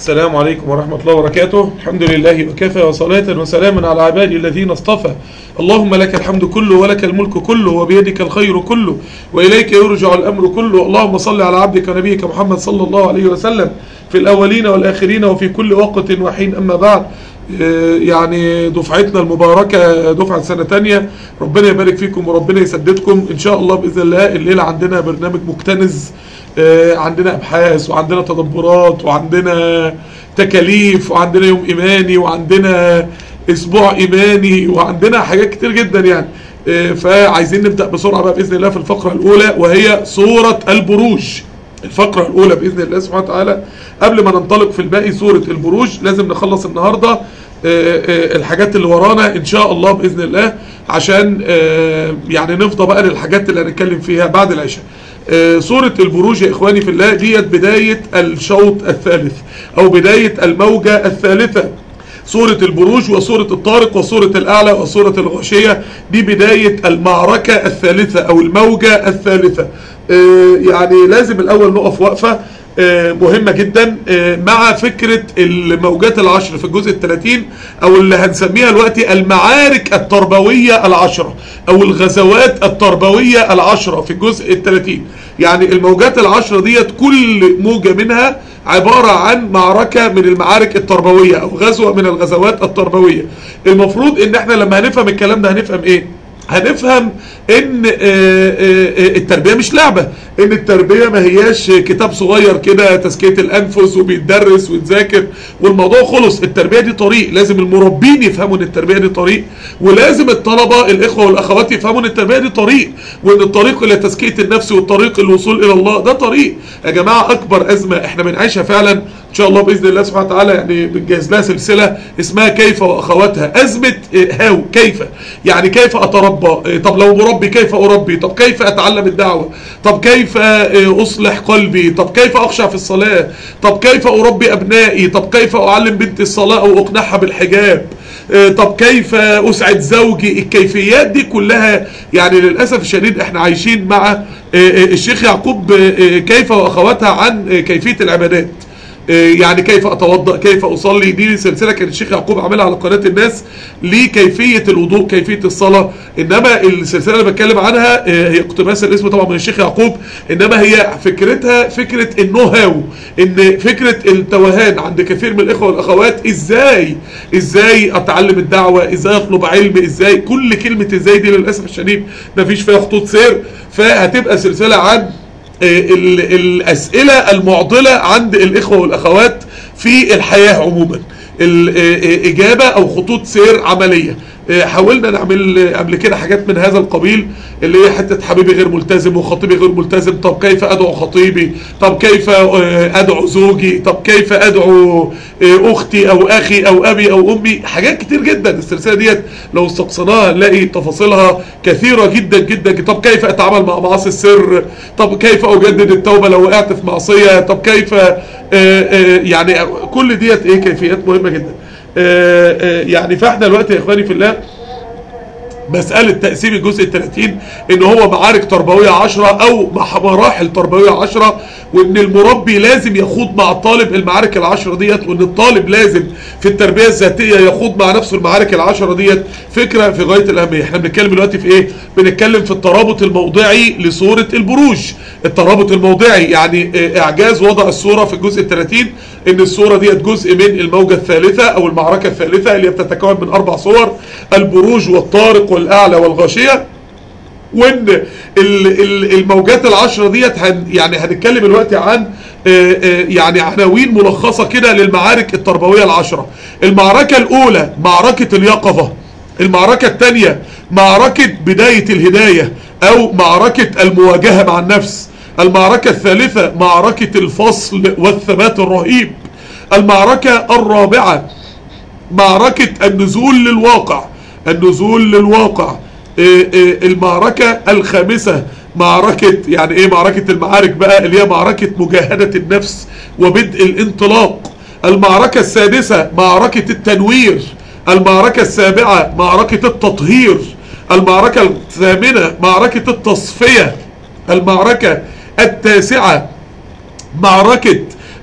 السلام عليكم ورحمة الله وبركاته الحمد لله وكفى وصلاة وسلاما على عبادي الذين اصطفى اللهم لك الحمد كله ولك الملك كله وبيدك الخير كله وإليك يرجع الأمر كله اللهم صل على عبدك ونبيك محمد صلى الله عليه وسلم في الأولين والآخرين وفي كل وقت وحين أما بعد آه، يعني دفعتنا المباركة دفعة سنة تانية ربنا يبارك فيكم وربنا يسددكم إن شاء الله بإذن الله الليلة عندنا برنامج مكتنز آه، عندنا أبحاث وعندنا تدبرات وعندنا تكاليف وعندنا يوم إيماني وعندنا أسبوع إيماني وعندنا حاجات كتير جدا يعني آه، فعايزين نبدأ بسرعة بقى بإذن الله في الفقرة الأولى وهي سورة البروج الفقرة الأولى بإذن الله سبحانه وتعالى قبل ما ننطلق في الباقي سورة البروج لازم نخلص النهاردة آه، آه، الحاجات اللي ورانا إن شاء الله بإذن الله عشان آه، يعني نفضى بقى للحاجات اللي هنتكلم فيها بعد العشاء آه، سورة البروج يا إخواني في الله ديت بداية الشوط الثالث أو بداية الموجة الثالثة سورة البروج وسورة الطارق وسورة الأعلى وسورة الغاشية دي بداية المعركة الثالثة أو الموجة الثالثة آه، يعني لازم الأول نقف وقفة آه، مهمة جدا آه، مع فكرة الموجات العشر في الجزء الثلاثين أو اللي هنسميها دلوقتي المعارك التربوية العشرة أو الغزوات التربوية العشرة في الجزء الثلاثين يعني الموجات العشرة ديت كل موجة منها عبارة عن معركة من المعارك التربوية أو غزوة من الغزوات التربوية المفروض إن احنا لما هنفهم الكلام ده هنفهم إيه؟ هنفهم ان آه، آه، آه، التربية مش لعبة ان التربية ما هياش كتاب صغير كده تزكية الانفس وبيتدرس ويتذاكر والموضوع خلص التربية دي طريق لازم المربين يفهموا ان التربية دي طريق ولازم الطلبة الاخوة والاخوات يفهموا ان التربية دي طريق وان الطريق الى تزكية النفس والطريق الوصول الى الله ده طريق يا جماعة اكبر ازمة احنا بنعيشها فعلا ان شاء الله باذن الله سبحانه وتعالى يعني بنجهز لها سلسله اسمها كيف واخواتها ازمه آه، هاو كيف يعني كيف اتربى آه، طب لو مربي كيف اربي طب كيف اتعلم الدعوه طب كيف آه، اصلح قلبي طب كيف اخشع في الصلاه طب كيف اربي ابنائي طب كيف اعلم بنتي الصلاه او اقنعها بالحجاب آه، طب كيف اسعد زوجي الكيفيات دي كلها يعني للاسف الشديد احنا عايشين مع آه، آه، الشيخ يعقوب آه، كيف واخواتها عن آه، كيفيه العبادات يعني كيف اتوضا كيف اصلي دي سلسله كان الشيخ يعقوب عاملها على قناه الناس لكيفيه الوضوء كيفيه الصلاه انما السلسله اللي بتكلم عنها آه، هي اقتباس الاسم طبعا من الشيخ يعقوب انما هي فكرتها فكره النو هاو ان فكره التوهان عند كثير من الاخوه والاخوات ازاي ازاي اتعلم الدعوه ازاي اطلب علم ازاي كل كلمه ازاي دي للاسف الشديد مفيش فيها خطوط سير فهتبقى سلسله عن ال- الأسئلة المعضلة عند الإخوة والأخوات في الحياة عموما الإجابة أو خطوط سير عملية حاولنا نعمل قبل كده حاجات من هذا القبيل اللي هي حتة حبيبي غير ملتزم وخطيبي غير ملتزم طب كيف أدعو خطيبي طب كيف أدعو زوجي طب كيف أدعو أختي أو أخي أو أبي أو أمي حاجات كتير جدا السلسلة ديت لو استقصيناها نلاقي تفاصيلها كثيرة جدا جدا طب كيف أتعامل مع معاصي السر طب كيف أجدد التوبة لو وقعت في معصية طب كيف آه، آه، يعني كل ديت إيه كيفيات مهمة جدا آه، آه، يعني فاحنا دلوقتي يا إخواني في الله مسألة تقسيم الجزء الثلاثين ان هو معارك تربوية عشرة او مح- مراحل تربوية عشرة وان المربي لازم يخوض مع الطالب المعارك العشرة ديت وان الطالب لازم في التربية الذاتية يخوض مع نفسه المعارك العشرة ديت فكرة في غاية الاهمية احنا بنتكلم دلوقتي في ايه بنتكلم في الترابط الموضعي لصورة البروج الترابط الموضعي يعني آه، اعجاز وضع الصورة في الجزء الثلاثين ان الصورة ديت جزء من الموجة الثالثة او المعركة الثالثة اللي هي بتتكون من اربع صور البروج والطارق والاعلى والغاشية وان ال- ال- الموجات العشرة ديت هن يعني هنتكلم دلوقتي عن آه، آه، يعني عناوين ملخصة كده للمعارك التربوية العشرة المعركة الاولى معركة اليقظة المعركة الثانية معركة بداية الهداية او معركة المواجهة مع النفس المعركة الثالثة معركة الفصل والثبات الرهيب المعركة الرابعة معركة النزول للواقع النزول للواقع إيه إيه المعركة الخامسة معركة يعني ايه معركة المعارك بقى اللي هي معركة مجاهدة النفس وبدء الانطلاق المعركة السادسة معركة التنوير المعركة السابعة معركة التطهير المعركة الثامنة معركة التصفية المعركة التاسعة معركة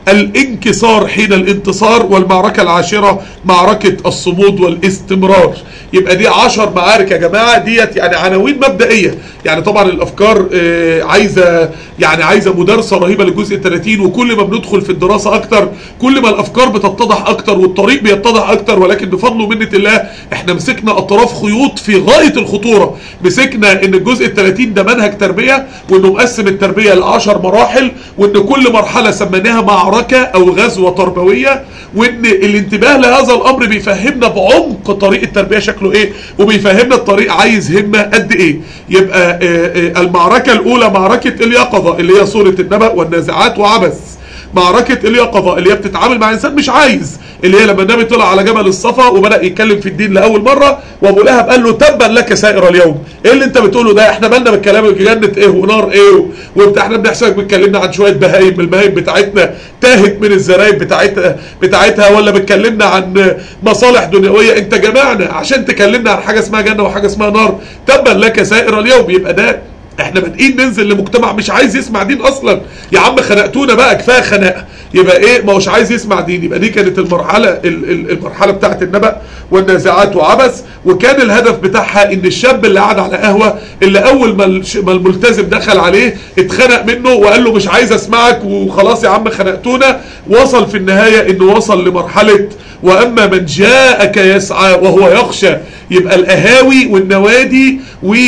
الانكسار حين الانتصار والمعركة العاشرة معركة الصمود والاستمرار يبقى دي عشر معارك يا جماعة ديت يعني عناوين مبدئية يعني طبعا الافكار آه، عايزة يعني عايزة مدارسة رهيبة للجزء 30 وكل ما بندخل في الدراسة اكتر كل ما الافكار بتتضح اكتر والطريق بيتضح اكتر ولكن بفضل ومنة الله احنا مسكنا اطراف خيوط في غاية الخطورة مسكنا ان الجزء ال 30 ده منهج تربية وانه مقسم التربية ل 10 مراحل وان كل مرحلة سميناها معركة او غزوة تربوية وان الانتباه لهذا الامر بيفهمنا بعمق طريق التربية شكله ايه وبيفهمنا الطريق عايز همة قد ايه يبقى آه، آه، المعركة الاولى معركة اليقظة اللي هي سورة النبأ والنازعات وعبس معركة اليقظة اللي هي بتتعامل مع انسان مش عايز اللي هي لما النبي طلع على جبل الصفا وبدأ يتكلم في الدين لأول مرة وابو لهب قال له تبا لك سائر اليوم ايه اللي انت بتقوله ده احنا مالنا بالكلام جنة ايه ونار ايه وانت احنا بنحسبك بتكلمنا عن شوية بهايم من البهايم بتاعتنا تاهت من الزرايب بتاعتها بتاعتها ولا بتكلمنا عن مصالح دنيوية انت جمعنا عشان تكلمنا عن حاجة اسمها جنة وحاجة اسمها نار تبا لك سائر اليوم يبقى ده احنا بادئين ننزل لمجتمع مش عايز يسمع دين اصلا يا عم خنقتونا بقى كفايه خناقه يبقى ايه ما هوش عايز يسمع دين يبقى دي كانت المرحله ال- ال- المرحله بتاعه النبأ والنازعات وعبس وكان الهدف بتاعها ان الشاب اللي قاعد على قهوه اللي اول ما الش- ما الملتزم دخل عليه اتخنق منه وقال له مش عايز اسمعك وخلاص يا عم خنقتونا وصل في النهايه انه وصل لمرحله واما من جاءك يسعى وهو يخشى يبقى القهاوي والنوادي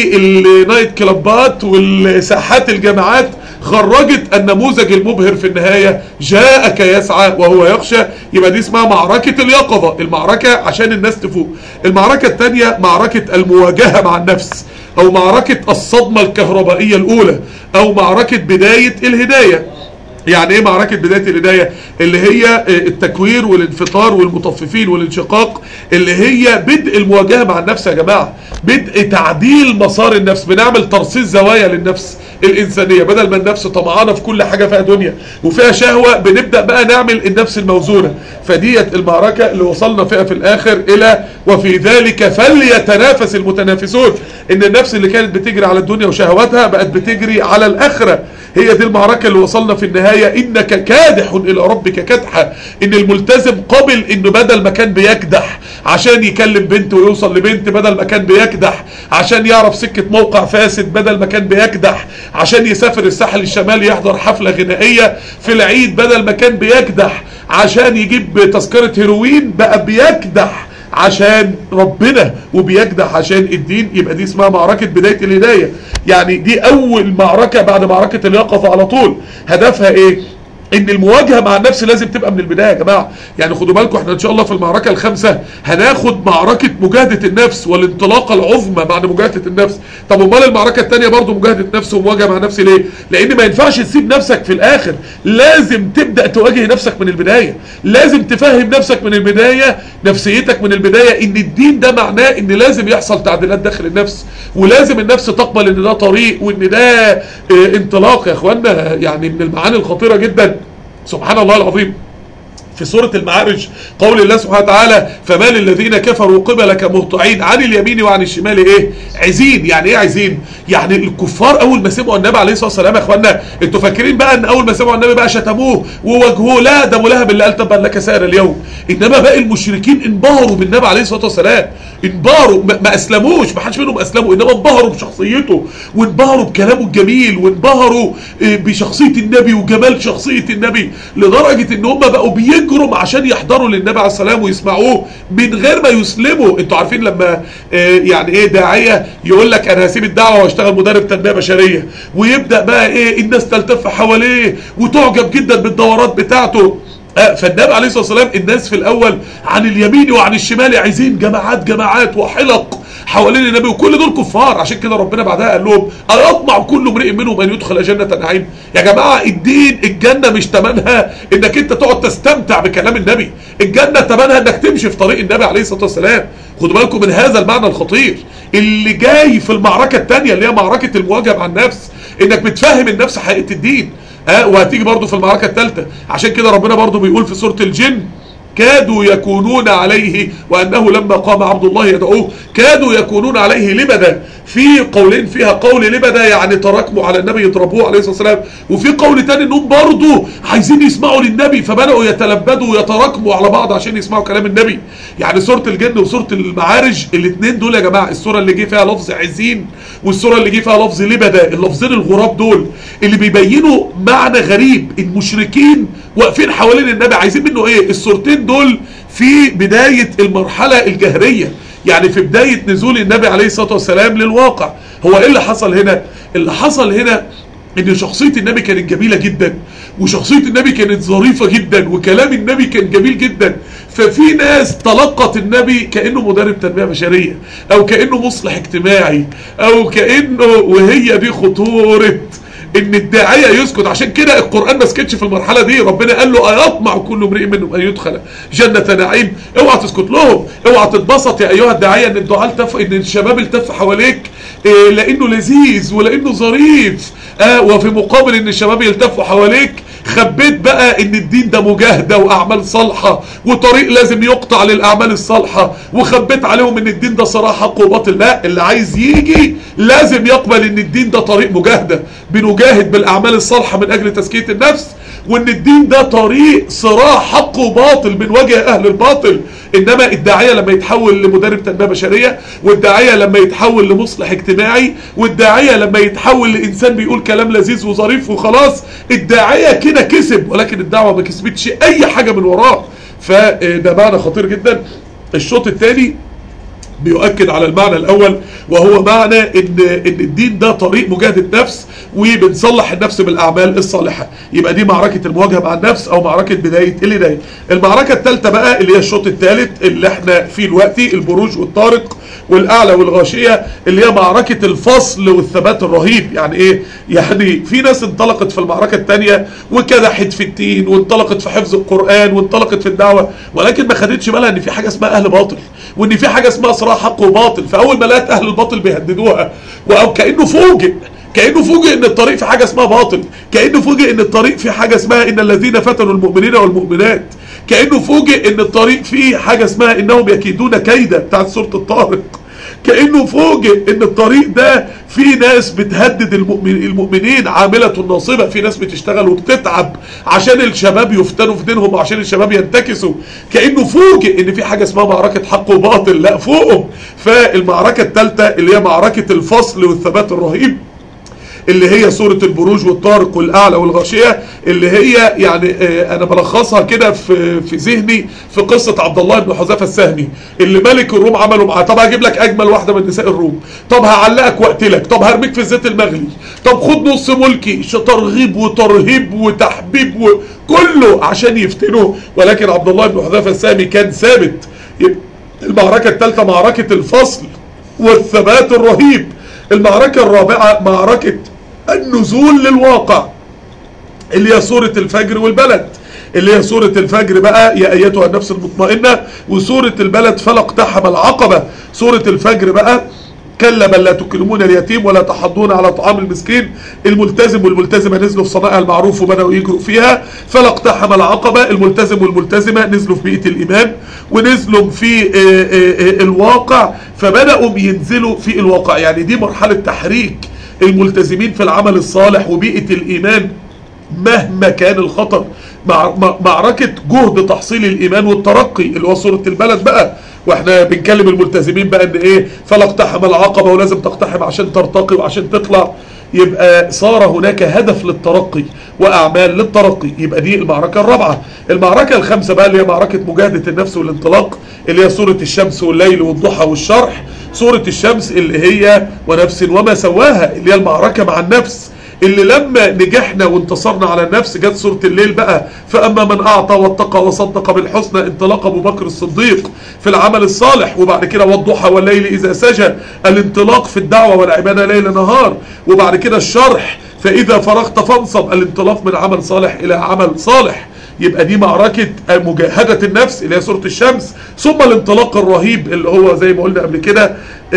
والنايت كلابات والساحات الجامعات خرجت النموذج المبهر في النهاية جاءك يسعى وهو يخشى يبقى دي اسمها معركة اليقظة المعركة عشان الناس تفوق المعركة الثانية معركة المواجهة مع النفس او معركة الصدمة الكهربائية الاولى او معركة بداية الهداية يعني ايه معركة بداية الهداية اللي هي التكوير والانفطار والمطففين والانشقاق اللي هي بدء المواجهة مع النفس يا جماعة بدء تعديل مسار النفس بنعمل ترصيص زوايا للنفس الإنسانية بدل ما النفس طمعانة في كل حاجة فيها دنيا وفيها شهوة بنبدأ بقى نعمل النفس الموزونة فديت المعركة اللي وصلنا فيها في الآخر إلى وفي ذلك فليتنافس المتنافسون إن النفس اللي كانت بتجري على الدنيا وشهواتها بقت بتجري على الآخرة هي دي المعركة اللي وصلنا في النهاية إنك كادح إلى ربك كدحا إن الملتزم قبل إنه بدل ما كان بيكدح عشان يكلم بنت ويوصل لبنت بدل ما كان بيكدح عشان يعرف سكة موقع فاسد بدل ما كان بيكدح عشان يسافر الساحل الشمالي يحضر حفلة غنائية في العيد بدل ما كان بيكدح عشان يجيب تذكرة هيروين بقى بيكدح عشان ربنا وبيجدح عشان الدين يبقى دي اسمها معركة بداية الهداية يعني دي اول معركة بعد معركة اليقظة على طول هدفها ايه ان المواجهة مع النفس لازم تبقى من البداية يا جماعة يعني خدوا بالكم احنا ان شاء الله في المعركة الخامسة هناخد معركة مجاهدة النفس والانطلاقة العظمى بعد مجاهدة النفس طب امال المعركة التانية برضو مجاهدة نفس ومواجهة مع نفس ليه لان ما ينفعش تسيب نفسك في الاخر لازم تبدأ تواجه نفسك من البداية لازم تفهم نفسك من البداية نفسيتك من البداية ان الدين ده معناه ان لازم يحصل تعديلات داخل النفس ولازم النفس تقبل ان ده طريق وان ده اه انطلاق يا اخوانا يعني من المعاني الخطيرة جدا سبحان الله العظيم في سورة المعارج قول الله سبحانه وتعالى فما للذين كفروا قبلك مهطعين عن اليمين وعن الشمال ايه عزين يعني ايه عزين يعني الكفار اول ما سمعوا النبي عليه الصلاة والسلام يا اخوانا انتوا فاكرين بقى ان اول ما سمعوا النبي بقى شتموه وواجهوه لا ده ابو لهب اللي قال تبا لك سائر اليوم انما باقي المشركين انبهروا بالنبي عليه الصلاة والسلام انبهروا ما ما اسلموش ما حدش منهم اسلموا انما انبهروا بشخصيته وانبهروا بكلامه الجميل وانبهروا اه، بشخصية النبي وجمال شخصية النبي لدرجة ان هم بقوا بيجروا عشان يحضروا للنبي عليه السلام ويسمعوه من غير ما يسلموا انتوا عارفين لما اه، يعني ايه داعية يقول لك انا هسيب الدعوة واشتغل مدرب تنمية بشرية ويبدأ بقى ايه الناس تلتف حواليه وتعجب جدا بالدورات بتاعته آه، فالنبي عليه الصلاة والسلام الناس في الأول عن اليمين وعن الشمال عايزين جماعات جماعات وحلق حوالين النبي وكل دول كفار عشان كده ربنا بعدها قال لهم أيطمع كل امرئ منهم أن يدخل جنة نعيم يا جماعة الدين الجنة مش تمنها إنك أنت تقعد تستمتع بكلام النبي الجنة تمنها إنك تمشي في طريق النبي عليه الصلاة والسلام خدوا بالكم من هذا المعنى الخطير اللي جاي في المعركة الثانية اللي هي معركة المواجهة مع النفس إنك بتفهم النفس حقيقة الدين ها وهتيجي برضو في المعركة الثالثة عشان كده ربنا برضو بيقول في سورة الجن كادوا يكونون عليه وأنه لما قام عبد الله يدعوه كادوا يكونون عليه لبدا في قولين فيها قول لبدا يعني تراكموا على النبي يضربوه عليه الصلاة والسلام وفي قول تاني انهم برضه عايزين يسمعوا للنبي فبدأوا يتلبدوا ويتراكموا على بعض عشان يسمعوا كلام النبي يعني سورة الجن وسورة المعارج الاثنين دول يا جماعة السورة اللي جه فيها لفظ عزين والسورة اللي جه فيها لفظ لبدا اللفظين الغراب دول اللي بيبينوا معنى غريب المشركين واقفين حوالين النبي عايزين منه ايه السورتين دول في بداية المرحلة الجهرية يعني في بداية نزول النبي عليه الصلاة والسلام للواقع هو ايه اللي حصل هنا اللي حصل هنا ان شخصية النبي كانت جميلة جدا وشخصية النبي كانت ظريفة جدا وكلام النبي كان جميل جدا ففي ناس تلقت النبي كأنه مدرب تنمية بشرية او كأنه مصلح اجتماعي او كأنه وهي دي خطورة ان الداعية يسكت عشان كده القرآن ما سكتش في المرحلة دي ربنا قال له ايطمع كل امرئ منهم ان يدخل جنة نعيم اوعى تسكت لهم اوعى تتبسط يا ايها الداعية ان الدعاء التف ان الشباب التف حواليك إيه لانه لذيذ ولانه ظريف آه وفي مقابل ان الشباب يلتفوا حواليك خبيت بقى ان الدين ده مجاهدة واعمال صالحة وطريق لازم يقطع للاعمال الصالحة وخبيت عليهم ان الدين ده صراحة حق وباطل لا اللي عايز يجي لازم يقبل ان الدين ده طريق مجاهدة بنجاهد بالاعمال الصالحة من اجل تزكية النفس وان الدين ده طريق صراع حق وباطل من وجه اهل الباطل انما الداعية لما يتحول لمدرب تنمية بشرية والداعية لما يتحول لمصلح اجتماعي والداعية لما يتحول لانسان بيقول كلام لذيذ وظريف وخلاص الداعية كده كسب ولكن الدعوة ما كسبتش اي حاجة من وراه فده معنى خطير جدا الشوط الثاني بيؤكد على المعنى الاول وهو معنى ان ان الدين ده طريق مجاهدة نفس وبنصلح النفس بالاعمال الصالحة يبقى دي معركة المواجهة مع النفس او معركة بداية الهداية المعركة الثالثة بقى اللي هي الشوط الثالث اللي احنا فيه دلوقتي البروج والطارق والاعلى والغاشية اللي هي معركة الفصل والثبات الرهيب يعني ايه يعني في ناس انطلقت في المعركة الثانية وكدحت في الدين وانطلقت في حفظ القرآن وانطلقت في الدعوة ولكن ما خدتش بالها ان في حاجة اسمها اهل باطل وان في حاجة اسمها صراع حق وباطل فاول ما لقت اهل الباطل بيهددوها او كانه فوجئ كانه فوجئ ان الطريق في حاجه اسمها باطل كانه فوجئ ان الطريق في حاجه اسمها ان الذين فتنوا المؤمنين والمؤمنات كانه فوجئ ان الطريق فيه حاجه اسمها انهم يكيدون كيدا بتاعت سوره الطارق كانه فوجئ ان الطريق ده في ناس بتهدد المؤمن المؤمنين عاملة ناصبة في ناس بتشتغل وبتتعب عشان الشباب يفتنوا في دينهم وعشان الشباب ينتكسوا كأنه فوجئ ان في حاجة اسمها معركة حق وباطل لا فوقهم فالمعركة الثالثة اللي هي معركة الفصل والثبات الرهيب اللي هي سورة البروج والطارق والأعلى والغاشية اللي هي يعني آه أنا بلخصها كده في في ذهني في قصة عبد الله بن حذافة السهمي اللي ملك الروم عملوا معاه طب هجيب لك أجمل واحدة من نساء الروم طب هعلقك وأقتلك طب هرميك في الزيت المغلي طب خد نص ملكي ترغيب وترهيب وتحبيب وكله عشان يفتنوه ولكن عبد الله بن حذافة السهمي كان ثابت المعركة الثالثة معركة الفصل والثبات الرهيب المعركة الرابعة معركة النزول للواقع اللي هي سورة الفجر والبلد اللي هي سورة الفجر بقى يا أيتها النفس المطمئنة وسورة البلد فلا اقتحم العقبة سورة الفجر بقى كلا بل لا تكرمون اليتيم ولا تحضون على طعام المسكين الملتزم والملتزمة نزلوا في صنائع المعروف وبدأوا يجروا فيها فلا اقتحم العقبة الملتزم والملتزمة نزلوا في بيئة الإيمان ونزلوا في الواقع فبدأوا ينزلوا في الواقع يعني دي مرحلة تحريك الملتزمين في العمل الصالح وبيئة الإيمان مهما كان الخطر معركة جهد تحصيل الإيمان والترقي اللي هو سورة البلد بقى واحنا بنكلم الملتزمين بقى ان ايه فلا اقتحم العقبة ولازم تقتحم عشان ترتقي وعشان تطلع يبقى صار هناك هدف للترقي واعمال للترقي يبقى دي المعركة الرابعة المعركة الخامسة بقى اللي هي معركة مجاهدة النفس والانطلاق اللي هي سورة الشمس والليل والضحى والشرح سورة الشمس اللي هي ونفس وما سواها اللي هي المعركة مع النفس اللي لما نجحنا وانتصرنا على النفس جت سورة الليل بقى فأما من أعطى واتقى وصدق بالحسنى انطلاق أبو بكر الصديق في العمل الصالح وبعد كده والضحى والليل إذا سجى الانطلاق في الدعوة والعبادة ليل نهار وبعد كده الشرح فإذا فرغت فانصب الانطلاق من عمل صالح إلى عمل صالح يبقى دي معركة مجاهدة النفس اللي هي سورة الشمس ثم الانطلاق الرهيب اللي هو زي ما قلنا قبل كده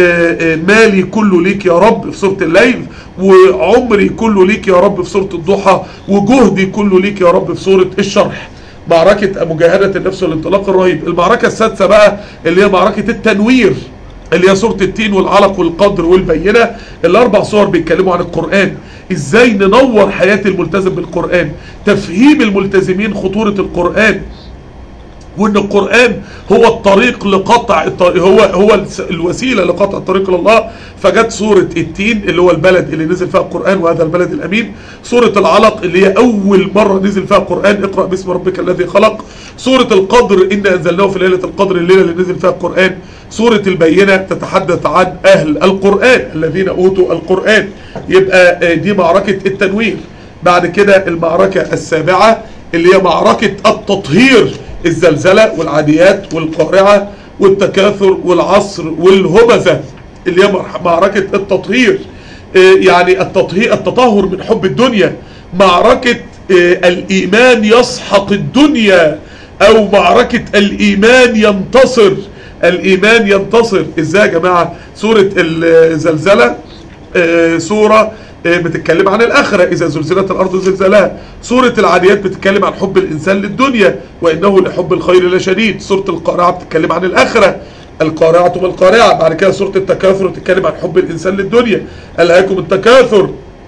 مالي كله ليك يا رب في سورة الليل وعمري كله ليك يا رب في سورة الضحى وجهدي كله ليك يا رب في سورة الشرح معركة مجاهدة النفس والانطلاق الرهيب المعركة السادسة بقى اللي هي معركة التنوير اللي هي سورة التين والعلق والقدر والبينة الاربع صور بيتكلموا عن القرآن ازاي ننور حياة الملتزم بالقرآن تفهيم الملتزمين خطورة القرآن وان القرآن هو الطريق لقطع الطريق هو هو الس- الوسيلة لقطع الطريق الى الله فجت سورة التين اللي هو البلد اللي نزل فيها القرآن وهذا البلد الامين سورة العلق اللي هي اول مرة نزل فيها القرآن اقرأ باسم ربك الذي خلق سورة القدر إن انزلناه في ليلة القدر الليلة اللي نزل فيها القرآن سورة البينة تتحدث عن اهل القرآن الذين اوتوا القرآن يبقى آه، دي معركة التنوير بعد كده المعركة السابعة اللي هي معركة التطهير الزلزلة والعاديات والقارعة والتكاثر والعصر والهمزة اللي هي مرح- معركة التطهير آه، يعني التطهير التطهر من حب الدنيا معركة آه، الإيمان يسحق الدنيا أو معركة الإيمان ينتصر الإيمان ينتصر إزاي يا جماعة سورة الزلزلة آه، سورة آه، بتتكلم عن الآخرة إذا زلزلت الأرض زلزالها سورة العاديات بتتكلم عن حب الإنسان للدنيا وإنه لحب الخير لشديد سورة القارعة بتتكلم عن الآخرة القارعة ما القارعة بعد كده سورة التكاثر بتتكلم عن حب الإنسان للدنيا ألهاكم التكاثر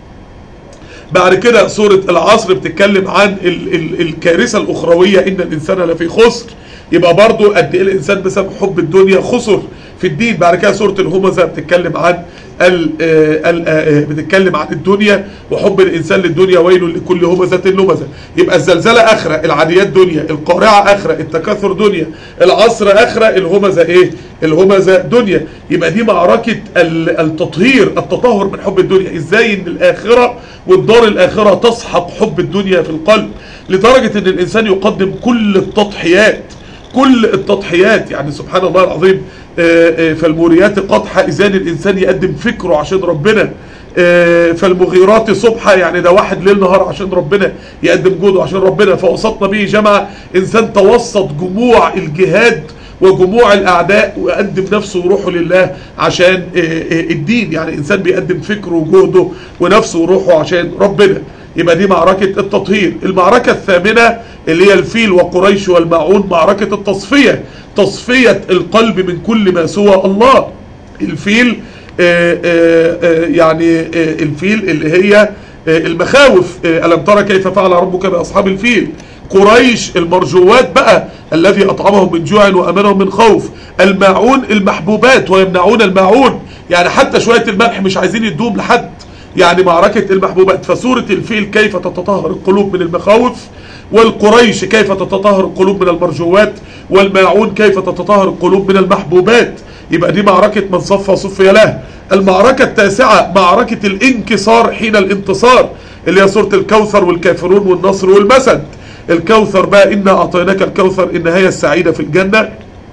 بعد كده سورة العصر بتتكلم عن ال ال الكارثة الأخروية إن الإنسان لفي خسر يبقى برضو قد إيه الإنسان بسبب حب الدنيا خسر في الدين بعد كده سورة الهمزة بتتكلم عن ال ال آه، بتتكلم عن الدنيا وحب الإنسان للدنيا ويل لكل همزة لمزة يبقى الزلزلة آخرة العاديات دنيا القارعة آخرة التكاثر دنيا العصر آخرة الهمزة إيه الهمزة دنيا يبقى دي معركة ال- التطهير التطهر من حب الدنيا إزاي إن الآخرة والدار الآخرة تسحق حب الدنيا في القلب لدرجة إن الإنسان يقدم كل التضحيات كل التضحيات يعني سبحان الله العظيم آه، آه، فالموريات قطحة إذا الإنسان يقدم فكره عشان ربنا آه، فالمغيرات صبحة يعني ده واحد ليل نهار عشان ربنا يقدم جهده عشان ربنا فوسطنا به جمع إنسان توسط جموع الجهاد وجموع الأعداء ويقدم نفسه وروحه لله عشان آه، آه، الدين يعني إنسان بيقدم فكره وجهده ونفسه وروحه عشان ربنا يبقى دي معركة التطهير المعركة الثامنة اللي هي الفيل وقريش والماعون معركة التصفية تصفية القلب من كل ما سوى الله الفيل آه، آه، آه، يعني آه، الفيل اللي هي آه، المخاوف آه، ألم ترى كيف فعل ربك بأصحاب الفيل قريش المرجوات بقى الذي أطعمهم من جوع وأمنهم من خوف الماعون المحبوبات ويمنعون الماعون يعني حتى شوية الملح مش عايزين يدوم لحد يعني معركة المحبوبات فسورة الفيل كيف تتطهر القلوب من المخاوف والقريش كيف تتطهر القلوب من المرجوات والماعون كيف تتطهر القلوب من المحبوبات يبقى دي معركة من صفى صفي له المعركة التاسعة معركة الانكسار حين الانتصار اللي هي سورة الكوثر والكافرون والنصر والمسد الكوثر بقى إنا أعطيناك الكوثر النهاية السعيدة في الجنة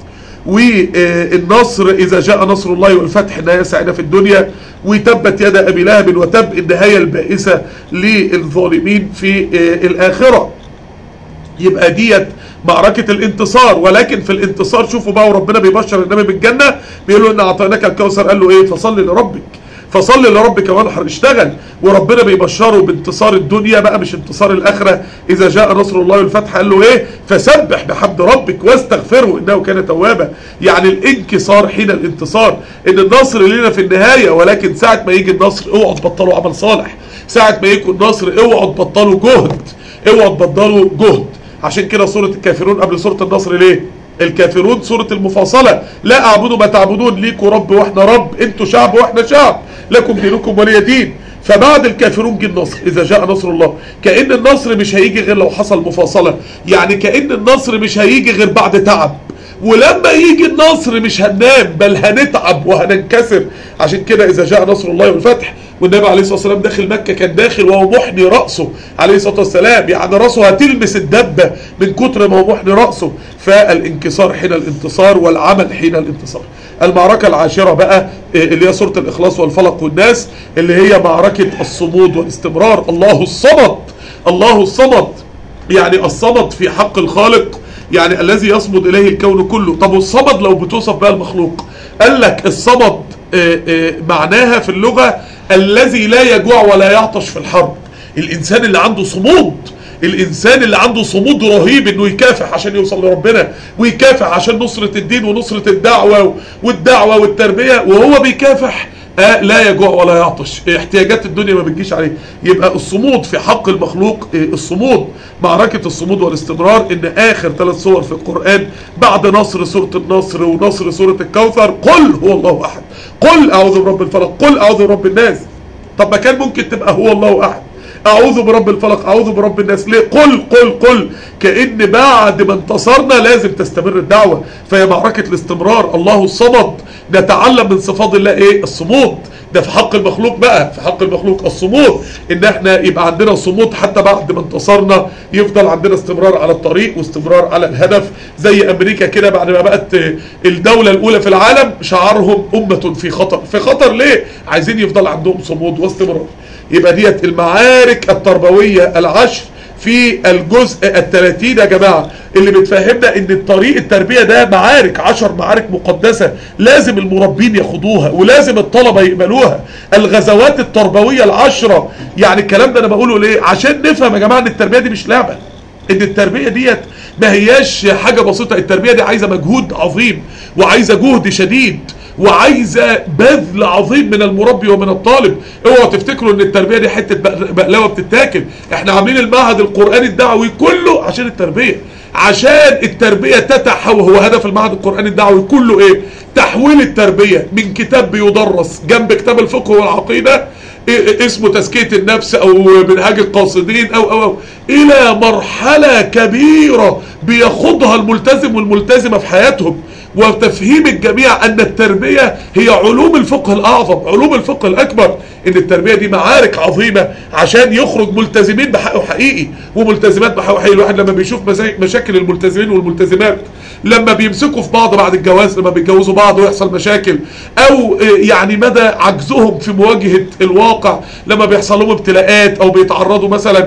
والنصر إذا جاء نصر الله والفتح النهاية سعيدة في الدنيا وتبت يد أبي لهب وتب النهاية البائسة للظالمين في آه، الآخرة يبقى ديت معركة الانتصار ولكن في الانتصار شوفوا بقى وربنا بيبشر النبي بالجنة بيقول له ان اعطيناك الكوثر قال له ايه فصل لربك فصل لربك وانحر اشتغل وربنا بيبشره بانتصار الدنيا بقى مش انتصار الاخرة اذا جاء نصر الله والفتح قال له ايه فسبح بحمد ربك واستغفره انه كان توابا يعني الانكسار حين الانتصار ان النصر لنا في النهاية ولكن ساعة ما يجي النصر اوعوا تبطلوا عمل صالح ساعة ما يجي النصر اوعوا تبطلوا جهد اوعوا تبطلوا جهد عشان كده سورة الكافرون قبل سورة النصر ليه الكافرون سورة المفاصلة لا اعبدوا ما تعبدون ليكوا رب واحنا رب انتوا شعب واحنا شعب لكم دينكم ولي دين فبعد الكافرون جه النصر اذا جاء نصر الله كأن النصر مش هيجي غير لو حصل مفاصلة يعني كأن النصر مش هيجي غير بعد تعب ولما يجي النصر مش هننام بل هنتعب وهننكسر عشان كده اذا جاء نصر الله والفتح والنبي عليه الصلاه والسلام داخل مكه كان داخل وهو محني راسه عليه الصلاه والسلام يعني راسه هتلمس الدبه من كتر ما هو محني راسه فالانكسار حين الانتصار والعمل حين الانتصار المعركه العاشره بقى اللي هي سوره الاخلاص والفلق والناس اللي هي معركه الصمود والاستمرار الله الصمد الله الصمد يعني الصمد في حق الخالق يعني الذي يصمد إليه الكون كله طب والصمد لو بتوصف بقى المخلوق قال لك الصمد آه، آه، معناها في اللغة الذي لا يجوع ولا يعطش في الحرب الإنسان اللي عنده صمود الانسان اللي عنده صمود رهيب انه يكافح عشان يوصل لربنا ويكافح عشان نصرة الدين ونصرة الدعوة والدعوة والتربية وهو بيكافح آه لا يجوع ولا يعطش احتياجات الدنيا ما بتجيش عليه يبقى الصمود في حق المخلوق آه الصمود معركة الصمود والاستمرار ان اخر ثلاث صور في القرآن بعد نصر سورة النصر ونصر سورة الكوثر قل هو الله احد قل اعوذ برب الفلق قل اعوذ برب الناس طب ما كان ممكن تبقى هو الله احد اعوذ برب الفلق اعوذ برب الناس ليه قل قل قل كأن بعد ما انتصرنا لازم تستمر الدعوة فهي معركة الاستمرار الله الصمد نتعلم من صفات الله ايه الصمود ده في حق المخلوق بقى في حق المخلوق الصمود ان احنا يبقى عندنا صمود حتى بعد ما انتصرنا يفضل عندنا استمرار على الطريق واستمرار على الهدف زي امريكا كده بعد ما بقت الدولة الاولى في العالم شعارهم امة في خطر في خطر ليه عايزين يفضل عندهم صمود واستمرار يبقى ديت المعارك التربوية العشر في الجزء الثلاثين يا جماعة اللي بتفهمنا ان الطريق التربية ده معارك عشر معارك مقدسة لازم المربين ياخدوها ولازم الطلبة يقبلوها الغزوات التربوية العشرة يعني الكلام ده انا بقوله ليه عشان نفهم يا جماعة ان التربية دي مش لعبة ان التربية ديت ما هياش حاجة بسيطة التربية دي عايزة مجهود عظيم وعايزة جهد شديد وعايزة بذل عظيم من المربي ومن الطالب اوعوا تفتكروا ان التربية دي حتة بقلاوة بتتاكل احنا عاملين المعهد القرآني الدعوي كله عشان التربية عشان التربية تتحول هو هدف المعهد القرآني الدعوي كله ايه تحويل التربية من كتاب بيدرس جنب كتاب الفقه والعقيدة اسمه تزكية النفس او منهاج القاصدين أو, او او الى مرحلة كبيرة بيخوضها الملتزم والملتزمة في حياتهم وتفهيم الجميع ان التربية هي علوم الفقه الاعظم علوم الفقه الاكبر ان التربية دي معارك عظيمة عشان يخرج ملتزمين بحقه حقيقي وملتزمات بحقه حقيقي الواحد لما بيشوف مشاكل الملتزمين والملتزمات لما بيمسكوا في بعض بعد الجواز لما بيتجوزوا بعض ويحصل مشاكل او يعني مدى عجزهم في مواجهة الواقع لما بيحصل لهم ابتلاءات او بيتعرضوا مثلا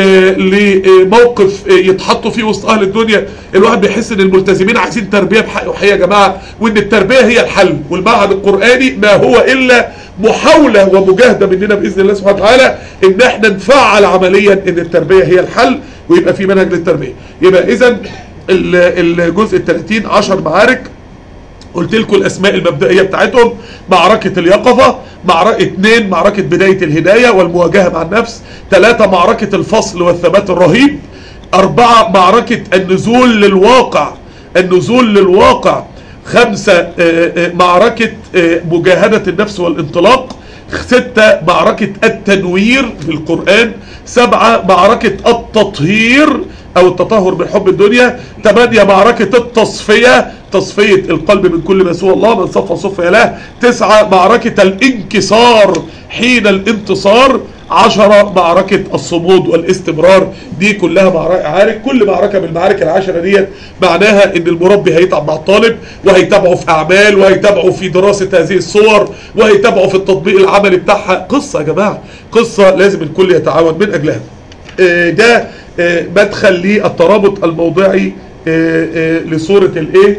لموقف يتحطوا فيه وسط اهل الدنيا الواحد بيحس ان الملتزمين عايزين تربية بحقه حقيقي يا جماعة وان التربية هي الحل والمعهد القرآني ما هو الا محاولة ومجاهدة مننا بإذن الله سبحانه وتعالى ان احنا نفعل عمليا ان التربية هي الحل ويبقى في منهج للتربية يبقى اذا الجزء الثلاثين عشر معارك قلت لكم الاسماء المبدئية بتاعتهم معركة اليقظة معركة اثنين معركة بداية الهداية والمواجهة مع النفس ثلاثة معركة الفصل والثبات الرهيب اربعة معركة النزول للواقع النزول للواقع خمسة معركة مجاهدة النفس والانطلاق ستة معركة التنوير في القرآن سبعة معركة التطهير او التطهر من حب الدنيا ثمانية معركة التصفية تصفية القلب من كل ما سوى الله من صفى صفى له تسعة معركة الانكسار حين الانتصار عشرة معركة الصمود والاستمرار دي كلها معارك كل معركة من المعارك العشرة ديت معناها ان المربي هيتعب مع الطالب وهيتابعه في اعمال وهيتابعه في دراسة هذه الصور وهيتابعه في التطبيق العملي بتاعها قصة يا جماعة قصة لازم الكل يتعاون من اجلها ده مدخل للترابط الموضعي لصورة الايه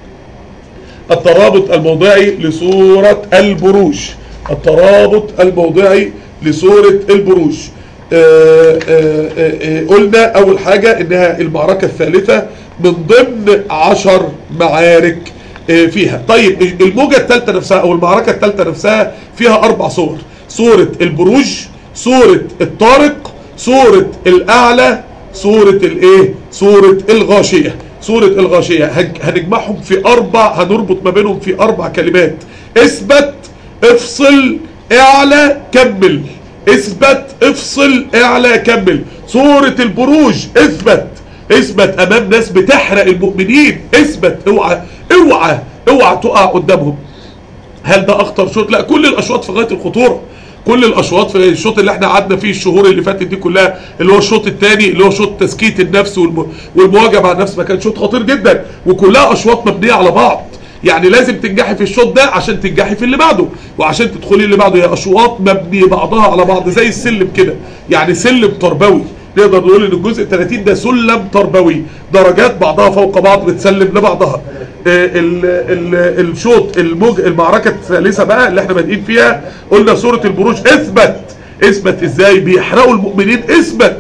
الترابط الموضعي لصورة البروج الترابط الموضعي لصورة البروج آآ آآ قلنا اول حاجة انها المعركة الثالثة من ضمن عشر معارك فيها طيب الموجة الثالثة نفسها او المعركة الثالثة نفسها فيها اربع صور صورة البروج صورة الطارق صورة الاعلى صورة الايه صورة الغاشية صورة الغاشية هنجمعهم في اربع هنربط ما بينهم في اربع كلمات اثبت افصل اعلى كمل اثبت افصل اعلى كمل صورة البروج اثبت اثبت امام ناس بتحرق المؤمنين اثبت اوعى اوعى اوعى تقع قدامهم هل ده اخطر شوط لا كل الاشواط في غاية الخطورة كل الاشواط في الشوط اللي احنا قعدنا فيه الشهور اللي فاتت دي كلها اللي هو الشوط الثاني اللي هو شوط تزكيه النفس والمواجهه مع النفس ما كان شوط خطير جدا وكلها اشواط مبنيه على بعض يعني لازم تنجحي في الشوط ده عشان تنجحي في اللي بعده وعشان تدخلي اللي بعده هي اشواط مبني بعضها على بعض زي السلم كده يعني سلم تربوي نقدر نقول ان الجزء 30 ده سلم تربوي درجات بعضها فوق بعض بتسلم لبعضها ال ال الشوط الموج المعركة الثالثة بقى اللي احنا بادئين فيها قلنا سورة البروج اثبت اثبت ازاي بيحرقوا المؤمنين اثبت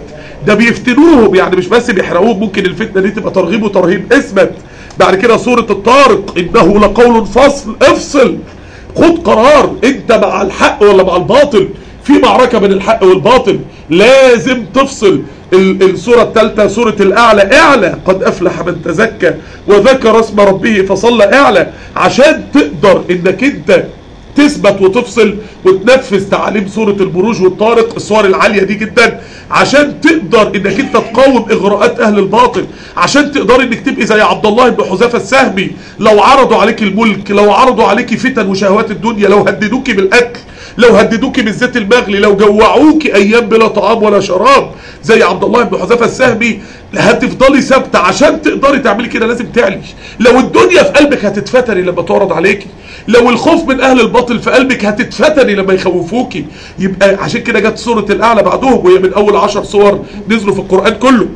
ده بيفتنوهم يعني مش بس بيحرقوهم ممكن الفتنه دي تبقى ترغيب وترهيب اثبت بعد كده سوره الطارق انه لقول فصل افصل خد قرار انت مع الحق ولا مع الباطل في معركة بين الحق والباطل لازم تفصل السورة الثالثة سورة الأعلى اعلى قد أفلح من تزكى وذكر اسم ربه فصلى اعلى عشان تقدر انك انت تثبت وتفصل وتنفذ تعاليم سورة البروج والطارق الصور العالية دي جدا عشان تقدر انك انت تقاوم اغراءات اهل الباطل عشان تقدر انك تبقي زي عبد الله بن حذافه السهمي لو عرضوا عليك الملك لو عرضوا عليك فتن وشهوات الدنيا لو هددوك بالاكل لو هددوك بالزيت المغلي لو جوعوك ايام بلا طعام ولا شراب زي عبد الله بن حذافه السهمي هتفضلي ثابته عشان تقدري تعملي كده لازم تعلي لو الدنيا في قلبك هتتفتري لما تعرض عليكي لو الخوف من اهل الباطل في قلبك هتتفتني لما يخوفوكي يبقى عشان كده جت سوره الاعلى بعدهم وهي من اول عشر صور نزلوا في القران كله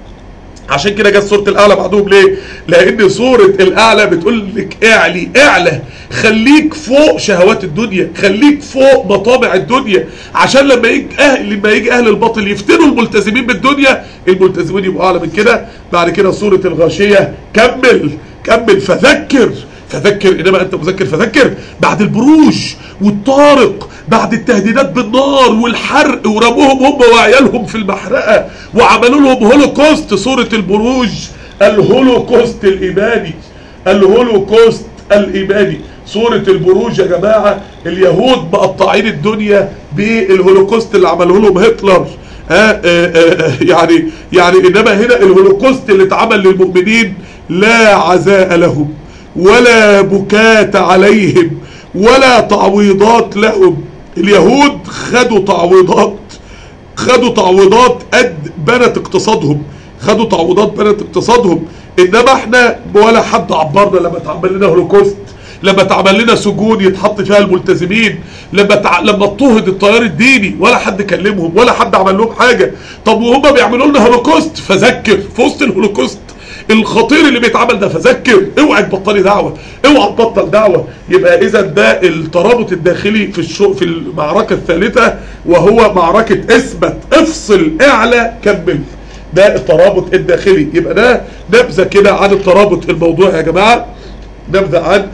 عشان كده جت سوره الاعلى بعدهم ليه لان سوره الاعلى بتقول لك اعلي اعلى خليك فوق شهوات الدنيا خليك فوق مطامع الدنيا عشان لما يجي اهل لما يجي اهل الباطل يفتنوا الملتزمين بالدنيا الملتزمين يبقوا اعلى من كده بعد كده سوره الغاشيه كمل كمل فذكر فذكر انما انت مذكر فذكر بعد البروج والطارق بعد التهديدات بالنار والحرق ورموهم هم وعيالهم في المحرقه وعملوا لهم هولوكوست سوره البروج الهولوكوست الايماني الهولوكوست الايماني سوره البروج يا جماعه اليهود مقطعين الدنيا بالهولوكوست اللي عملوه لهم هتلر آآ آآ يعني يعني انما هنا الهولوكوست اللي اتعمل للمؤمنين لا عزاء لهم ولا بكات عليهم ولا تعويضات لهم اليهود خدوا تعويضات خدوا تعويضات قد بنت اقتصادهم خدوا تعويضات بنت اقتصادهم انما احنا ولا حد عبرنا لما اتعمل لنا هولوكوست لما اتعمل لنا سجون يتحط فيها الملتزمين لما تع... لما اضطهد التيار الديني ولا حد كلمهم ولا حد عمل لهم حاجه طب وهم بيعملوا لنا هولوكوست فذكر في وسط الهولوكوست الخطير اللي بيتعمل ده فذكر اوعى تبطلي دعوه اوعى تبطل دعوه يبقى اذا ده الترابط الداخلي في الشو في المعركه الثالثه وهو معركه اثبت افصل اعلى كمل ده الترابط الداخلي يبقى ده نبذه كده عن الترابط الموضوعي يا جماعه نبذه عن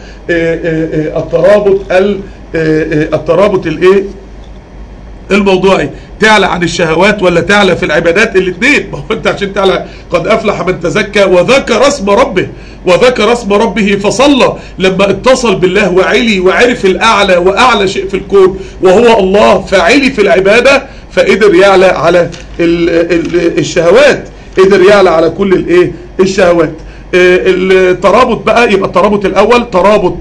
الترابط الترابط الايه الموضوعي تعلى عن الشهوات ولا تعلى في العبادات الاثنين ما هو انت عشان تعلى قد افلح من تزكى وذكر اسم ربه وذكر اسم ربه فصلى لما اتصل بالله وعلي وعرف الاعلى واعلى شيء في الكون وهو الله فعلي في العباده فقدر يعلى على ال ال الشهوات قدر يعلى على كل الايه الشهوات الترابط بقى يبقى الترابط الاول ترابط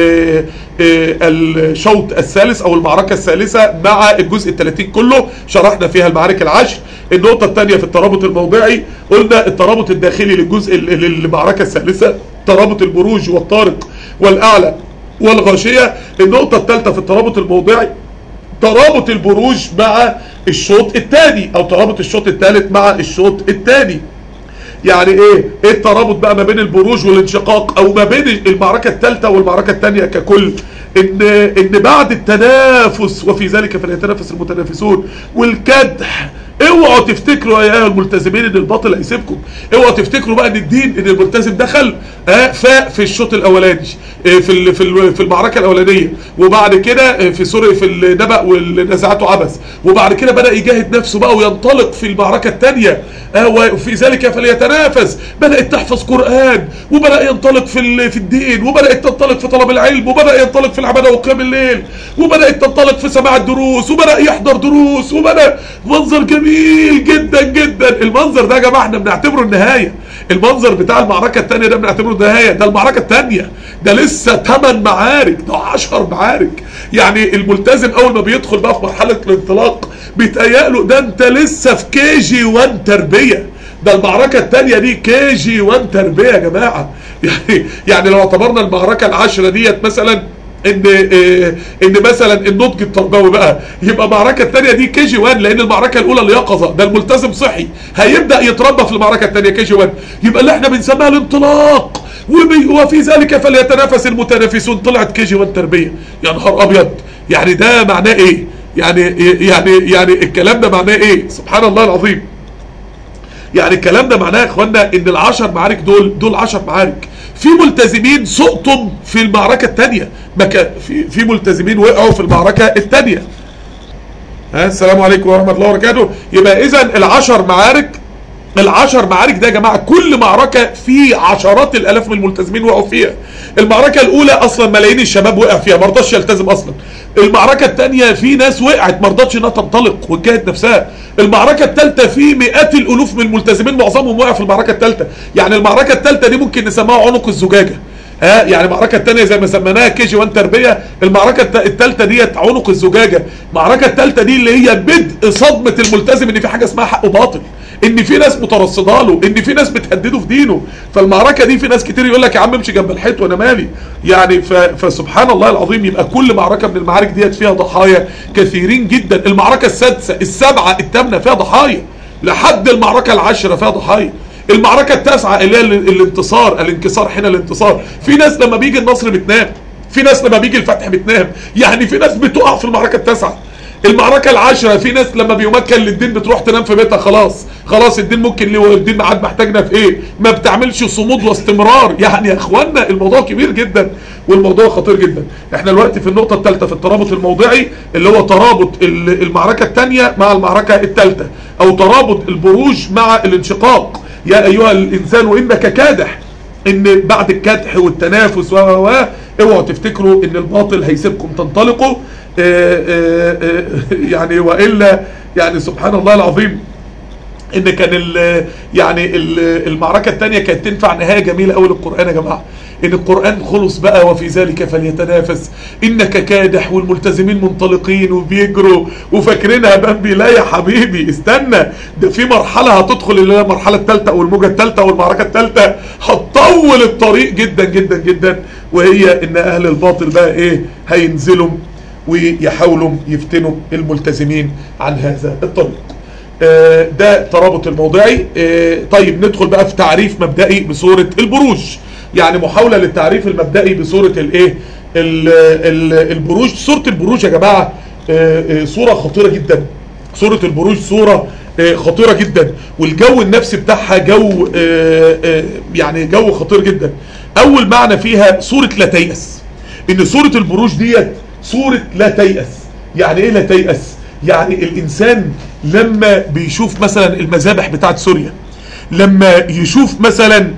الشوط الثالث او المعركة الثالثة مع الجزء الثلاثين كله شرحنا فيها المعارك العشر النقطة الثانية في الترابط الموضعي قلنا الترابط الداخلي للجزء للمعركة الثالثة ترابط البروج والطارق والاعلى والغاشية النقطة الثالثة في الترابط الموضعي ترابط البروج مع الشوط الثاني او ترابط الشوط الثالث مع الشوط الثاني يعني ايه ايه الترابط بقى ما بين البروج والانشقاق او ما بين المعركة الثالثة والمعركة الثانية ككل ان ان بعد التنافس وفي ذلك فليتنافس المتنافسون والكدح اوعوا تفتكروا يا ايها الملتزمين ان الباطل هيسيبكم اوعوا تفتكروا بقى ان الدين ان الملتزم دخل آه فاق في الشوط الاولاني آه في ال في ال في المعركه الاولانيه وبعد كده آه في سوري في النبأ والنزاعات عبث وبعد كده بدا يجاهد نفسه بقى وينطلق في المعركه الثانيه آه وفي ذلك فليتنافس بدات تحفظ قران وبدا ينطلق في في الدين وبدات تنطلق في طلب العلم وبدا ينطلق في العباده وقيام الليل وبدات تنطلق في سماع الدروس وبدا يحضر دروس وبدا منظر جميل جميل جدا جدا المنظر ده يا جماعه احنا بنعتبره النهايه المنظر بتاع المعركه الثانيه ده بنعتبره النهايه ده المعركه الثانيه ده لسه 8 معارك ده 10 معارك يعني الملتزم اول ما بيدخل بقى في مرحله الانطلاق بيتهيأ له ده انت لسه في كي جي 1 تربيه ده المعركة التانية دي كي جي 1 تربية يا جماعة يعني يعني لو اعتبرنا المعركة العشرة ديت مثلا ان ان مثلا النضج التربوي بقى يبقى المعركه الثانيه دي كي جي 1 لان المعركه الاولى اليقظه ده الملتزم صحي هيبدا يتربى في المعركه الثانيه كي جي 1 يبقى اللي احنا بنسميها الانطلاق وفي ذلك فليتنافس المتنافسون طلعت كي جي 1 تربيه يا نهار ابيض يعني ده معناه ايه يعني يعني يعني الكلام ده معناه ايه سبحان الله العظيم يعني الكلام ده معناه يا اخوانا ان العشر معارك دول دول عشر معارك في ملتزمين سقطوا في المعركة التانية في في ملتزمين وقعوا في المعركة التانية ها السلام عليكم ورحمة الله وبركاته يبقى اذا العشر معارك العشر معارك ده يا جماعة كل معركة في عشرات الالاف من الملتزمين وقعوا فيها المعركة الاولى اصلا ملايين الشباب وقع فيها ما رضاش يلتزم اصلا المعركة الثانية في ناس وقعت ما رضتش انها تنطلق وجهت نفسها المعركة الثالثة في مئات الالوف من الملتزمين معظمهم وقع في المعركة الثالثة يعني المعركة الثالثة دي ممكن نسميها عنق الزجاجة ها يعني المعركة الثانية زي ما سميناها كي جي 1 تربية المعركة الثالثة ديت عنق الزجاجة المعركة الثالثة دي اللي هي بدء صدمة الملتزم ان في حاجة اسمها حق وباطل ان في ناس مترصده له ان في ناس بتهدده في دينه فالمعركه دي في ناس كتير يقول لك يا عم امشي جنب الحيط وانا مالي يعني فسبحان الله العظيم يبقى كل معركه من المعارك ديت فيها ضحايا كثيرين جدا المعركه السادسه السابعه الثامنه فيها ضحايا لحد المعركه العاشره فيها ضحايا المعركه التاسعه اللي هي الانتصار الانكسار حين الانتصار في ناس لما بيجي النصر بتنام في ناس لما بيجي الفتح بتنام يعني في ناس بتقع في المعركه التاسعه المعركة العاشرة في ناس لما بيمكن للدين بتروح تنام في بيتها خلاص خلاص الدين ممكن ليه الدين عاد محتاجنا في ايه ما بتعملش صمود واستمرار يعني يا اخوانا الموضوع كبير جدا والموضوع خطير جدا احنا دلوقتي في النقطة الثالثة في الترابط الموضعي اللي هو ترابط المعركة الثانية مع المعركة الثالثة او ترابط البروج مع الانشقاق يا ايها الانسان وانك كادح ان بعد الكدح والتنافس و اوعوا تفتكروا ان الباطل هيسيبكم تنطلقوا آآ آآ يعني والا يعني سبحان الله العظيم ان كان ال يعني ال المعركه الثانيه كانت تنفع نهايه جميله قوي للقران يا جماعه ان القران خلص بقى وفي ذلك فليتنافس انك كادح والملتزمين منطلقين وبيجروا وفاكرينها بامبي لا يا حبيبي استنى ده في مرحله هتدخل اللي هي المرحله الثالثه او الموجه الثالثه والمعركه الثالثه هتطول الطريق جدا جدا جدا وهي ان اهل الباطل بقى ايه هينزلوا ويحاولوا يفتنوا الملتزمين عن هذا الطريق آه ده ترابط الموضعي آه طيب ندخل بقى في تعريف مبدئي بصورة البروج يعني محاولة للتعريف المبدئي بصورة الايه البروج صورة البروج يا جماعة آه صورة خطيرة جدا صورة البروج صورة خطيرة جدا والجو النفسي بتاعها جو يعني جو خطير جدا اول معنى فيها صورة لا تيأس ان صورة البروج ديت صورة لا تيأس يعني ايه لا تيأس يعني الانسان لما بيشوف مثلا المذابح بتاعت سوريا لما يشوف مثلا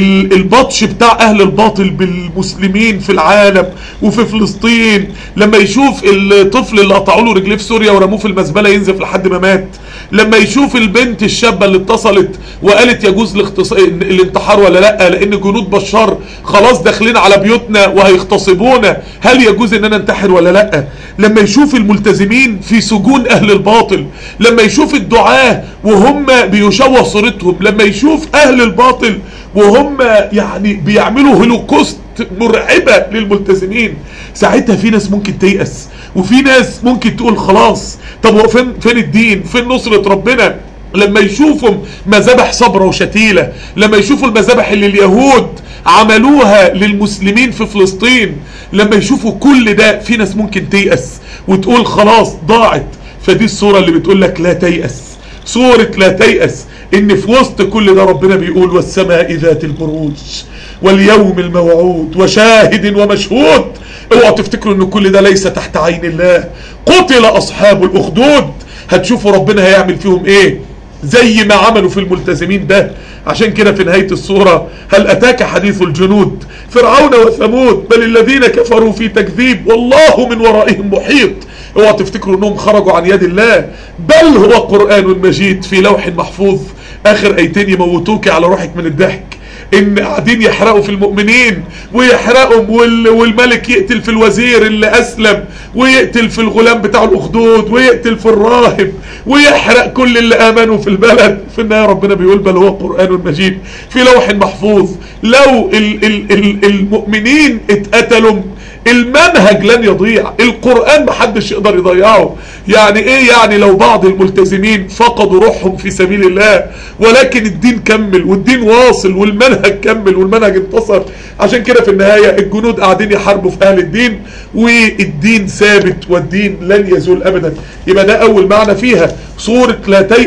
البطش بتاع اهل الباطل بالمسلمين في العالم وفي فلسطين لما يشوف الطفل اللي قطعوا له رجليه في سوريا ورموه في المزبله ينزف لحد ما مات لما يشوف البنت الشابه اللي اتصلت وقالت يجوز الاختص... الانتحار ولا لا لان جنود بشار خلاص داخلين على بيوتنا وهيغتصبونا هل يجوز ان انا انتحر ولا لا لما يشوف الملتزمين في سجون اهل الباطل لما يشوف الدعاه وهم بيشوه صورتهم لما يشوف اهل الباطل وهم يعني بيعملوا هولوكوست مرعبة للملتزمين ساعتها في ناس ممكن تيأس وفي ناس ممكن تقول خلاص طب هو فين, فين الدين فين نصرة ربنا لما يشوفوا مذابح صبرة وشتيلة لما يشوفوا المذابح اللي اليهود عملوها للمسلمين في فلسطين لما يشوفوا كل ده في ناس ممكن تيأس وتقول خلاص ضاعت فدي الصورة اللي بتقول لك لا تيأس صورة لا تيأس ان في وسط كل ده ربنا بيقول والسماء ذات البروج واليوم الموعود وشاهد ومشهود اوعوا تفتكروا ان كل ده ليس تحت عين الله قتل اصحاب الاخدود هتشوفوا ربنا هيعمل فيهم ايه زي ما عملوا في الملتزمين ده عشان كده في نهاية الصورة هل أتاك حديث الجنود فرعون وثمود بل الذين كفروا في تكذيب والله من ورائهم محيط اوعوا تفتكروا انهم خرجوا عن يد الله بل هو قرآن مجيد في لوح محفوظ اخر ايتين يموتوك على روحك من الضحك ان قاعدين يحرقوا في المؤمنين ويحرقهم وال والملك يقتل في الوزير اللي اسلم ويقتل في الغلام بتاع الاخدود ويقتل في الراهب ويحرق كل اللي امنوا في البلد في النهايه ربنا بيقول بل هو قران مجيد في لوح محفوظ لو ال ال ال المؤمنين اتقتلوا المنهج لن يضيع القرآن محدش يقدر يضيعه يعني ايه يعني لو بعض الملتزمين فقدوا روحهم في سبيل الله ولكن الدين كمل والدين واصل والمنهج كمل والمنهج انتصر عشان كده في النهاية الجنود قاعدين يحاربوا في اهل الدين والدين ثابت والدين لن يزول ابدا يبقى ده اول معنى فيها صورة لا تيأس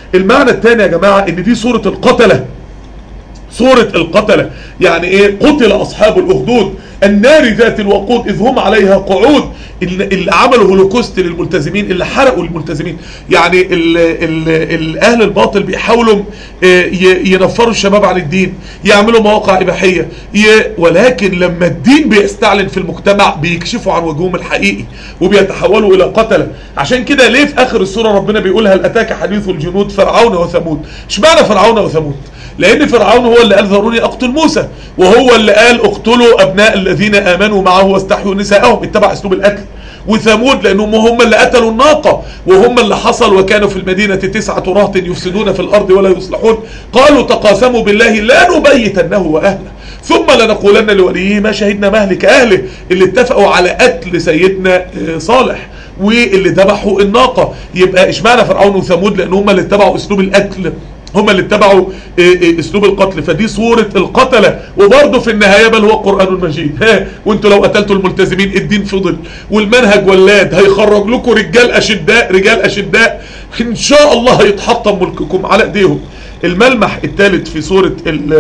المعنى الثاني يا جماعة ان دي سورة القتلة سورة القتلة يعني ايه قتل اصحاب الاخدود النار ذات الوقود اذ هم عليها قعود اللي اللي عملوا هولوكوست للملتزمين اللي حرقوا الملتزمين يعني ال ال ال اهل الباطل بيحاولوا آه، ي- ينفروا الشباب عن الدين يعملوا مواقع اباحيه ي- ولكن لما الدين بيستعلن في المجتمع بيكشفوا عن وجههم الحقيقي وبيتحولوا الى قتله عشان كده ليه في اخر السوره ربنا بيقول هل اتاك حديث الجنود فرعون وثمود اشمعنى فرعون وثمود لان فرعون هو اللي قال ذروني اقتل موسى وهو اللي قال اقتلوا ابناء الذين امنوا معه واستحيوا نساءهم اتبع اسلوب القتل وثمود لانهم هم اللي قتلوا الناقة وهم اللي حصل وكانوا في المدينة تسعة رهط يفسدون في الارض ولا يصلحون قالوا تقاسموا بالله لا نبيتنه واهله ثم لنقولن لوليه ما شهدنا مهلك اهله اللي اتفقوا على قتل سيدنا آه، صالح واللي ذبحوا الناقة يبقى اشمعنى فرعون وثمود لان هم اللي اتبعوا اسلوب القتل هم اللي اتبعوا إيه إيه اسلوب القتل فدي صورة القتلة وبرضه في النهاية بل هو قرآن مجيد ها وانتوا لو قتلتوا الملتزمين الدين فضل والمنهج ولاد هيخرج لكم رجال اشداء رجال اشداء ان شاء الله هيتحطم ملككم على ايديهم الملمح الثالث في سورة ال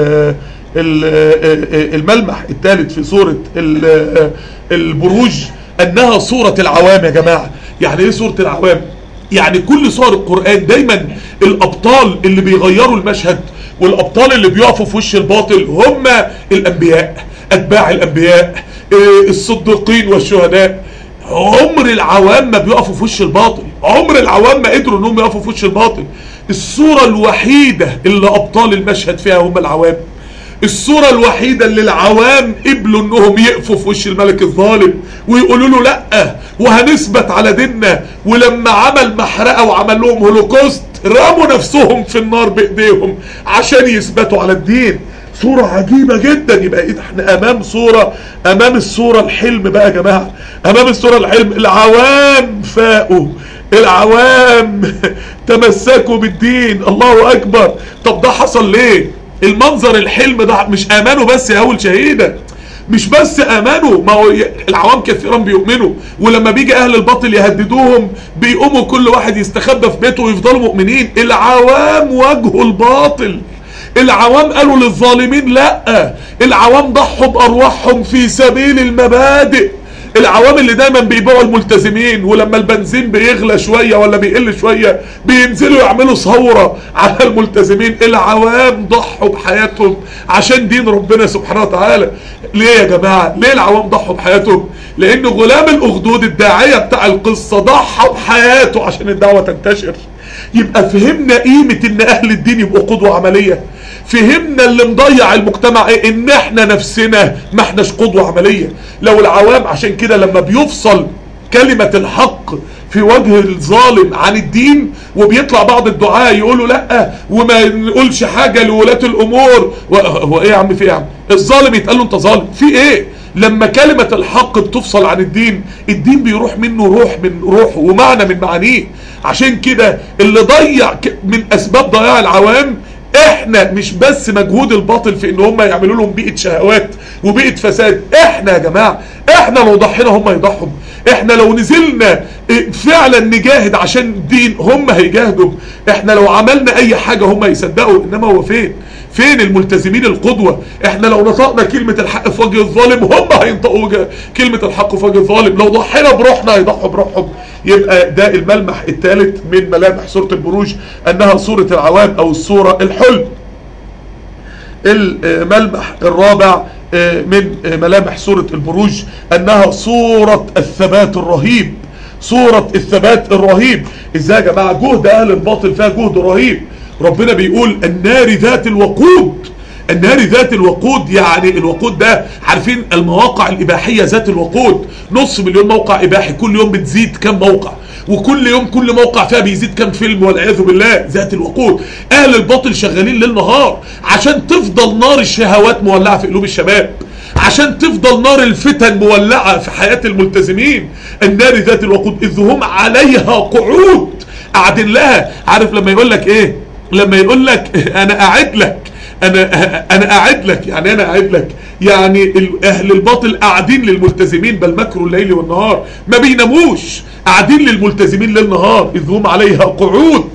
ال- الملمح الثالث في سورة ال- البروج انها سورة العوام يا جماعة يعني ايه سورة العوام يعني كل سور القرآن دايما الأبطال اللي بيغيروا المشهد والأبطال اللي بيقفوا في وش الباطل هم الأنبياء أتباع الأنبياء إيه، الصديقين والشهداء عمر العوام ما بيقفوا في وش الباطل عمر العوام ما قدروا انهم يقفوا في وش الباطل الصورة الوحيدة اللي أبطال المشهد فيها هم العوام الصورة الوحيدة اللي العوام قبلوا انهم يقفوا في وش الملك الظالم ويقولوا له لا وهنثبت على ديننا ولما عمل محرقة وعمل لهم هولوكوست رموا نفسهم في النار بايديهم عشان يثبتوا على الدين صورة عجيبة جدا يبقى ايه ده؟ احنا امام صورة امام الصورة الحلم بقى يا جماعة امام الصورة الحلم العوام فاقوا العوام تمسكوا بالدين الله اكبر طب ده حصل ليه المنظر الحلم ده مش امانه بس يا اول شهيده مش بس امانوا ما هو ي- العوام كثيرا بيؤمنوا ولما بيجي اهل الباطل يهددوهم بيقوموا كل واحد يستخبى في بيته ويفضلوا مؤمنين العوام واجهوا الباطل العوام قالوا للظالمين لا العوام ضحوا بارواحهم في سبيل المبادئ العوام اللي دايما بيبيعوا الملتزمين ولما البنزين بيغلى شوية ولا بيقل شوية بينزلوا يعملوا ثورة على الملتزمين العوام ضحوا بحياتهم عشان دين ربنا سبحانه وتعالى ليه يا جماعة ليه العوام ضحوا بحياتهم لان غلام الاخدود الداعية بتاع القصة ضحى بحياته عشان الدعوة تنتشر يبقى فهمنا قيمة ان اهل الدين يبقوا قدوة عملية فهمنا اللي مضيع المجتمع ايه ان احنا نفسنا ما احناش قدوة عملية لو العوام عشان كده لما بيفصل كلمة الحق في وجه الظالم عن الدين وبيطلع بعض الدعاء يقولوا لا وما نقولش حاجة لولاة الامور و- هو ايه يا عم في ايه يا عم الظالم يتقال له انت ظالم في ايه لما كلمة الحق بتفصل عن الدين الدين بيروح منه روح من روحه ومعنى من معانيه عشان كده اللي ضيع ك- من اسباب ضياع العوام احنا مش بس مجهود الباطل في ان هم يعملوا لهم بيئة شهوات وبيئة فساد احنا يا جماعة احنا لو ضحينا هم يضحوا احنا لو نزلنا اه، فعلا نجاهد عشان الدين هم هيجاهدوا احنا لو عملنا اي حاجة هم يصدقوا انما هو فين فين الملتزمين القدوة احنا لو نطقنا كلمة الحق في وجه الظالم هم هينطقوا وجه- كلمة الحق في وجه الظالم لو ضحينا بروحنا هيضحوا بروحهم يبقى ده الملمح الثالث من ملامح سورة البروج انها سورة العوام او السورة الحلم الملمح الرابع آه، من آه، ملامح سورة البروج انها سورة الثبات الرهيب سورة الثبات الرهيب ازاي يا جماعة جهد اهل الباطل فيها جهد رهيب ربنا بيقول النار ذات الوقود النار ذات الوقود يعني الوقود ده عارفين المواقع الإباحية ذات الوقود نص مليون موقع إباحي كل يوم بتزيد كم موقع وكل يوم كل موقع فيها بيزيد كم فيلم والعياذ بالله ذات الوقود اهل الباطل شغالين ليل نهار عشان تفضل نار الشهوات مولعة في قلوب الشباب عشان تفضل نار الفتن مولعة في حياة الملتزمين النار ذات الوقود إذ هم عليها قعود قاعدين لها عارف لما يقول لك ايه لما يقول لك انا قاعد لك انا انا قاعد لك يعني انا قاعد لك يعني ال- اهل الباطل قاعدين للملتزمين بل مكروا الليل والنهار ما بيناموش قاعدين للملتزمين ليل نهار اذ هم عليها قعود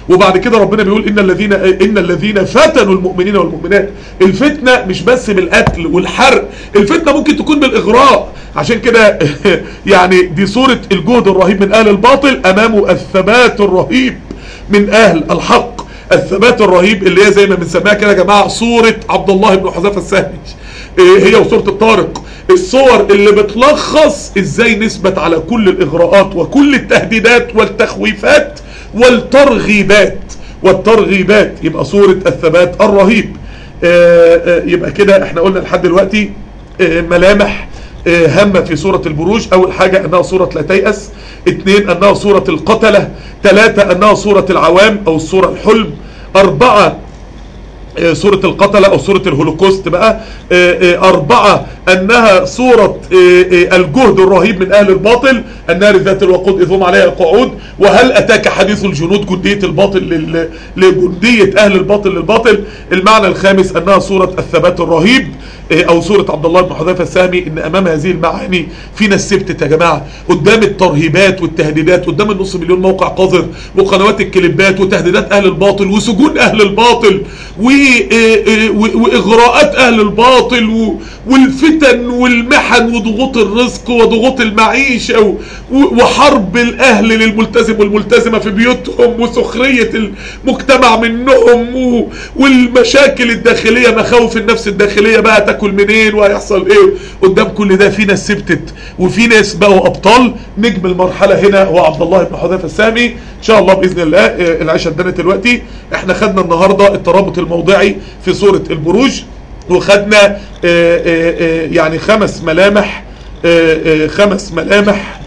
وبعد كده ربنا بيقول ان الذين ان الذين فتنوا المؤمنين والمؤمنات الفتنه مش بس بالقتل والحرق الفتنه ممكن تكون بالاغراء عشان كده يعني دي صوره الجهد الرهيب من اهل الباطل امامه الثبات الرهيب من اهل الحق الثبات الرهيب اللي هي زي ما بنسميها كده يا جماعه صوره عبد الله بن حذيفه السهمي هي وصوره الطارق الصور اللي بتلخص ازاي نثبت على كل الاغراءات وكل التهديدات والتخويفات والترغيبات والترغيبات يبقى صورة الثبات الرهيب يبقى كده احنا قلنا لحد دلوقتي ملامح هامة في سورة البروج اول حاجة انها سورة لا تيأس اثنين انها سورة القتلة ثلاثة انها سورة العوام او السورة الحلم اربعة سورة القتلة او سورة الهولوكوست بقى اربعة انها سورة الجهد الرهيب من اهل الباطل النار ذات الوقود اذ هم عليها قعود وهل اتاك حديث الجنود جندية الباطل لجندية اهل الباطل للباطل المعنى الخامس انها سورة الثبات الرهيب او سورة عبد الله بن حذيفة السهمي ان امام هذه المعاني فينا السبت يا جماعة قدام الترهيبات والتهديدات قدام النص مليون موقع قذر وقنوات الكليبات وتهديدات اهل الباطل وسجون اهل الباطل و واغراءات اهل الباطل والفتن والمحن وضغوط الرزق وضغوط المعيشة وحرب الاهل للملتزم والملتزمة في بيوتهم وسخرية المجتمع منهم والمشاكل الداخلية مخاوف النفس الداخلية بقى تاكل منين وهيحصل ايه قدام كل ده في ناس سبتت وفي ناس بقوا ابطال نجم المرحلة هنا هو عبد الله بن حذيفة السامي ان شاء الله باذن الله العشاء ادانت دلوقتي احنا خدنا النهاردة الترابط الموضعي في سورة البروج وخدنا آآ آآ يعني خمس ملامح آآ خمس ملامح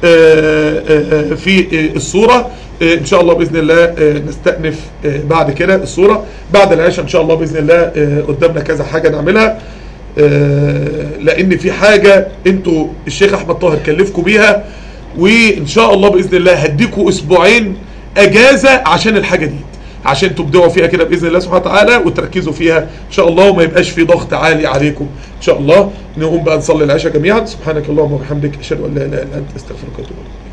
في الصورة ان شاء الله باذن الله نستأنف بعد كده الصورة بعد العشاء ان شاء الله باذن الله قدامنا كذا حاجة نعملها لان في حاجة انتوا الشيخ احمد طاهر كلفكم بيها وان شاء الله باذن الله هديكوا اسبوعين اجازة عشان الحاجة دي عشان تبدعوا فيها كده باذن الله سبحانه وتعالى وتركزوا فيها ان شاء الله وما يبقاش في ضغط عالي عليكم ان شاء الله نقوم بقى نصلي العشاء جميعا سبحانك اللهم وبحمدك اشهد ان لا اله الا انت استغفرك واتوب اليك